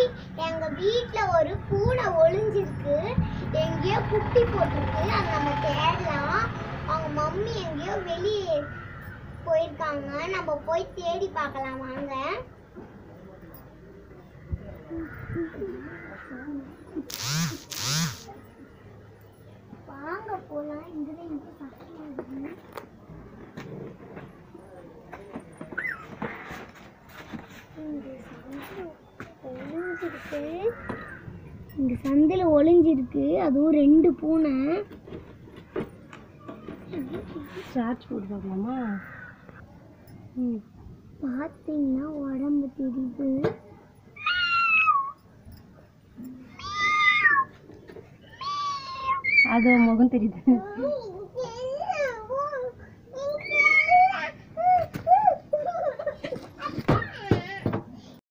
hi எங்க வீட்ல ஒரு பூனை ஒளிஞ்சிருக்கு எங்கேயோ குட்டி போட்டிருக்கு அதை நம்ம தேடலாம் அவங்க மம்மி எங்கேயோ வெளியே போயிருக்காங்க நம்ம போய் தேடி பார்க்கலாம் வாங்க வாங்க போலாம் இங்கதான் இங்க பக்கத்துல இருக்கு ஒளிஞ்சிருக்கு இங்க சந்தில ஒளிஞ்சிருக்கு அதுவும் ரெண்டு பூனை சார்ஜ் போட்டு பார்க்கலாமா ம் பார்த்தீங்கன்னா உடம்பு தெரியுது அது முகம் தெரியுது ஏய்,